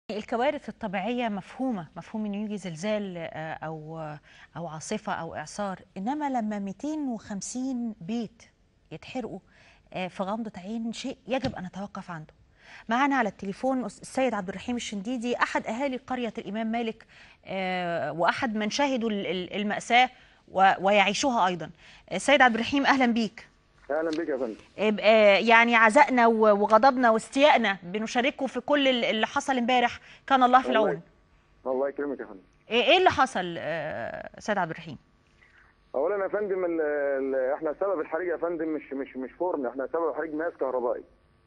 الكوارث الطبيعية مفهومة مفهوم انه يجي زلزال آه، او او عاصفة او اعصار انما لما 250 بيت يتحرقوا آه، في غمضة عين شيء يجب ان نتوقف عنده معنا على التليفون السيد عبد الرحيم الشنديدي احد اهالي قرية الامام مالك آه، واحد من شهدوا ال- ال- المأساة و- ويعيشوها ايضا السيد عبد الرحيم اهلا بيك اهلا بك يا فندم آه، يعني عزائنا و- وغضبنا واستيائنا بنشاركه في كل ال- اللي حصل امبارح كان الله في الله العون الله يكرمك يا فندم ايه إيه اللي حصل آه، سيد عبد الرحيم اولا يا فندم ال ال احنا سبب الحريق يا فندم مش مش مش فرن احنا سبب الحريق ماس كهربائي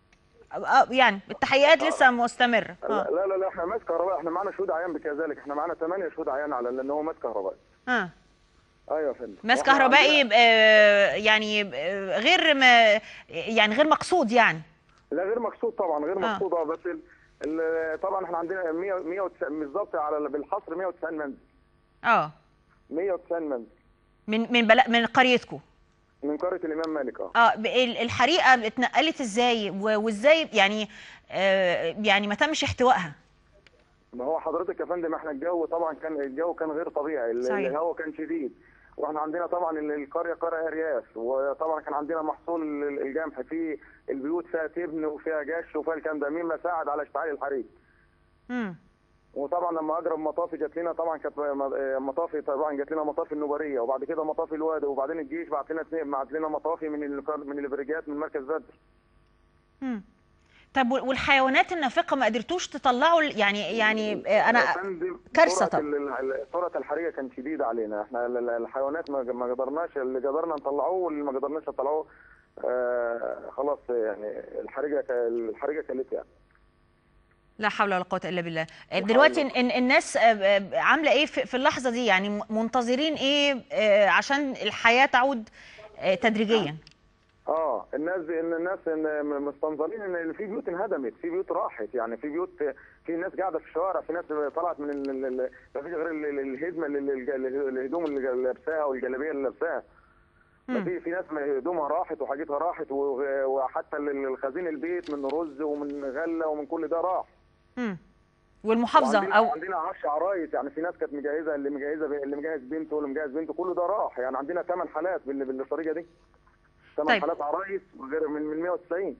آه، يعني التحقيقات لسه مستمره لا اه لا لا, لا احنا ماس كهربائي احنا معانا شهود عيان بكذلك احنا معانا ثمانية شهود عيان على ان هو ماس كهربائي اه ايوه يا فندم ماس وإحنا كهربائي عندنا- آه، يعني آه، غير ما يعني غير مقصود يعني لا غير مقصود طبعا غير آه. مقصود اه بس ال ال طبعا احنا عندنا 100 190 بالظبط على ال- بالحصر 190 منزل اه 190 منزل من من بلا من قريتكم من قريه الامام مالك اه اه ب- ال- الحريقه اتنقلت ازاي و- وازاي يعني آه، يعني ما تمش احتوائها ما هو حضرتك يا فندم احنا الجو طبعا كان الجو كان غير طبيعي ال- صحيح. الهواء كان شديد واحنا عندنا طبعا ال- القريه قريه ارياف وطبعا كان عندنا محصول ال- الجمح في البيوت فيها تبن وفيها جش وفيها الكلام ده مما ساعد على اشتعال الحريق امم وطبعا لما اجرب مطافي جات لنا طبعا كانت م- مطافي طبعا جات لنا مطافي النوبريه وبعد كده مطافي الوادي وبعدين الجيش بعت لنا اثنين بعت لنا مطافي من ال- من البريجات من مركز بدر امم طب وال- والحيوانات النافقه ما قدرتوش تطلعوا ال- يعني يعني آه، يا انا فندم، كارثة سرعة طبعا. ال- ال- سرعة الحريقة كانت شديدة علينا احنا ال- ال- الحيوانات ما ما قدرناش اللي قدرنا نطلعوه واللي ما قدرناش نطلعوه آه خلاص يعني الحريقة ك- الحريقة كلت يعني لا حول ولا قوة إلا بالله دلوقتي إن- إن الناس آه، آه، عاملة إيه في في اللحظة دي يعني م- منتظرين إيه آه، عشان الحياة تعود آه، تدريجيا اه الناس ان الناس إن مستنظرين ان في بيوت انهدمت في بيوت راحت يعني في بيوت في ناس قاعده في الشوارع في ناس طلعت من ال- ال- ما فيش غير ال- ال- الهدمه اللي- اللي- اللي- الهدوم اللي لابساها والجلابيه اللي لابساها ما مم. في في ناس هدومها راحت وحاجتها راحت و- وحتى ال- الخزين البيت من رز ومن غله ومن كل ده راح مم. والمحافظة وعندنا أو عندنا 10 عرايس يعني في ناس كانت مجهزه اللي مجهزه اللي مجهز بنته واللي مجهز بنته كله ده راح يعني عندنا ثمان حالات بال- بالطريقه دي ثمان طيب. حالات عرايس غير من من 190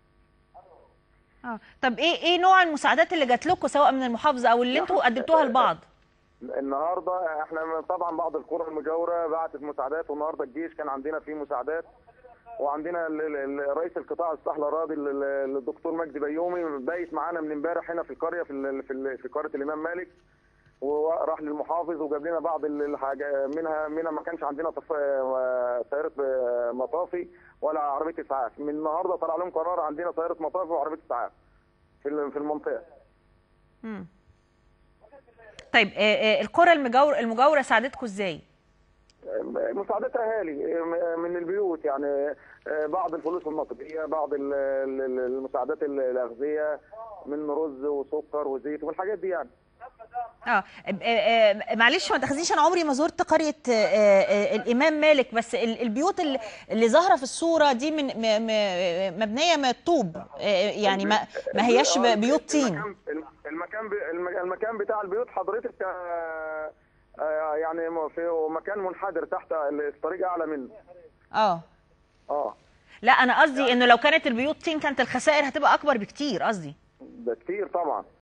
آه. طب إيه إيه نوع المساعدات اللي جات لكم سواء من المحافظة أو اللي أنتوا قدمتوها لبعض النهارده احنا طبعا بعض القرى المجاوره بعتت مساعدات والنهارده الجيش كان عندنا فيه مساعدات وعندنا ال- ال- ال- رئيس القطاع الصحي الاراضي ال- ال- الدكتور مجدي بيومي بايت معانا من امبارح هنا في القريه في ال- في ال- في قريه الامام مالك وراح للمحافظ وجاب لنا بعض ال- الحاجه منها منها ما كانش عندنا طف- آه، سياره آه، مطافي ولا عربيه اسعاف من النهارده طلع لهم قرار عندنا سياره مطافي وعربيه اسعاف في ال- في المنطقه مم. طيب آه، آه، القرى المجاورة المجاورة ساعدتكم إزاي؟ مساعدات اهالي من البيوت يعني بعض الفلوس النقديه بعض ال- ال- المساعدات الاغذيه من رز وسكر وزيت والحاجات دي يعني اه آه، آه، معلش ما تاخذيش انا عمري ما زرت قريه آه، آه، الامام مالك بس ال- البيوت اللي, اللي ظاهره في الصوره دي من م- م- مبنيه من الطوب آه، يعني ما ما هياش ب- بيوت طين المكان المكان ب- الم- المكان بتاع البيوت حضرتك آه، آه، يعني في مكان منحدر تحت الطريق اعلى منه اه اه لا انا قصدي انه لو كانت البيوت طين كانت الخسائر هتبقى اكبر بكتير قصدي ده كتير طبعا